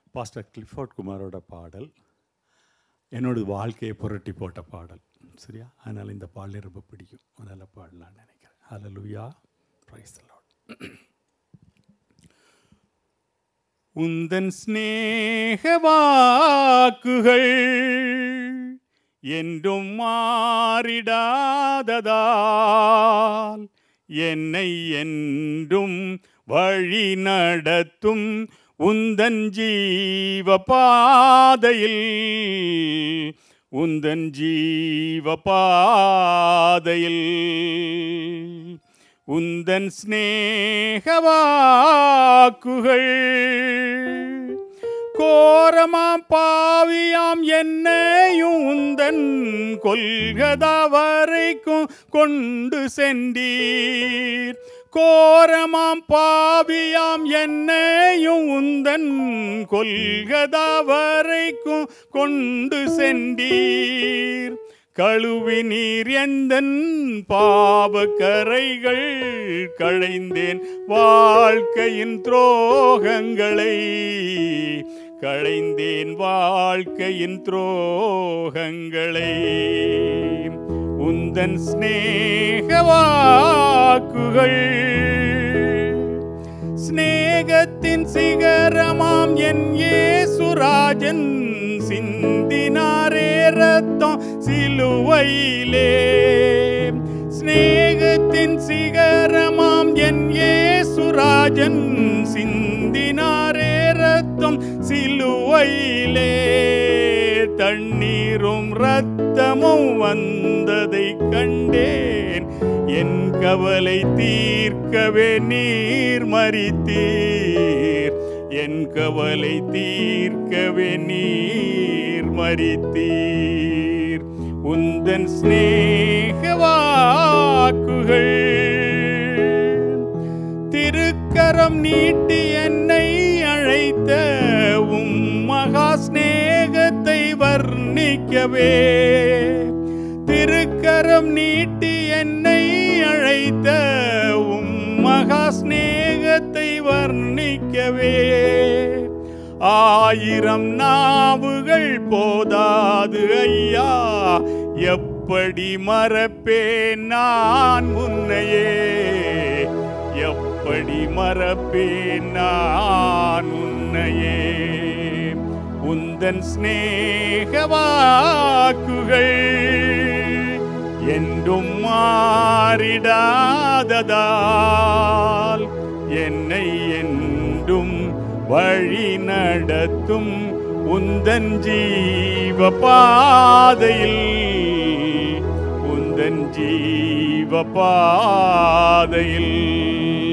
pastor Clifford குமாரோட பாடல் என்னோட வாழ்க்கையை புரட்டி போட்ட பாடல் சரியா அதனால் இந்த பாடல் ரொம்ப பிடிக்கும் அதனால் பாடலான்னு நினைக்கிறேன் ஹalleluya praise the lord உந்தன் ஸ்நேக வாக்குகள் என்றும் மாறிடாததால் என்னை என்றும் வழி நடத்தும் உந்தன் ஜீவ பாதையில் உந்தன் ஜீவ பாதையில் உந்தன் ஸ்நேக வாக்குகள் கோரமாம் பாவியாம் என்னையும் உந்தன் கொள்கதா வரைக்கும் கொண்டு சென்றீர் கோரமாம் பாவியாம் என்னையும் உந்தன் கொள்கதா வரைக்கும் கொண்டு சென்றீர் கழுவி நீர் எந்தன் பாவக்கரைகள் களைந்தேன் வாழ்க்கையின் துரோகங்களை களைந்தேன் வாழ்க்கையின் துரோகங்களை உந்தன் ஸ்நேக வாக்குகள் ஸ்நேகத்தின் சிகரமாம் என் ஏசுராஜன் சிந்தினாரே ரத்தம் சிலுவையிலே ஸ்நேகத்தின் சிகரமாம் என் ஏசுராஜன் சிந்தினாரே ரத்தம் சிலுவையிலே தண்ணீரும் ரத்தமும் வந்ததை கண்டேன் என் கவலை தீர்க்கவே நீர் மறித்தீர் என் கவலை தீர்க்கவே நீர் மறித்தீர் உந்தன் ஸ்நேக வாக்குகள் திருக்கரம் நீட்டி என்னை அழைத்த உம் மகா ஸ்நேகத்தை வர்ணிக்கவே திருக்கரம் நீட்டி என்னை அழைத்த உம் மகா ஸ்நேகத்தை வர்ணிக்கவே ஆயிரம் நாவுகள் போதாது ஐயா எப்படி மறப்பேன் நான் உன்னையே எப்படி மறப்பேன் நான் உன்னையே உந்தன் ஸ்நேக வாக்குகள் என்றும் மாறிடாததால் என்னை என்றும் வழி நடத்தும் உந்தன் ஜீவ பாதையில் உந்தன் ஜீவ பாதையில்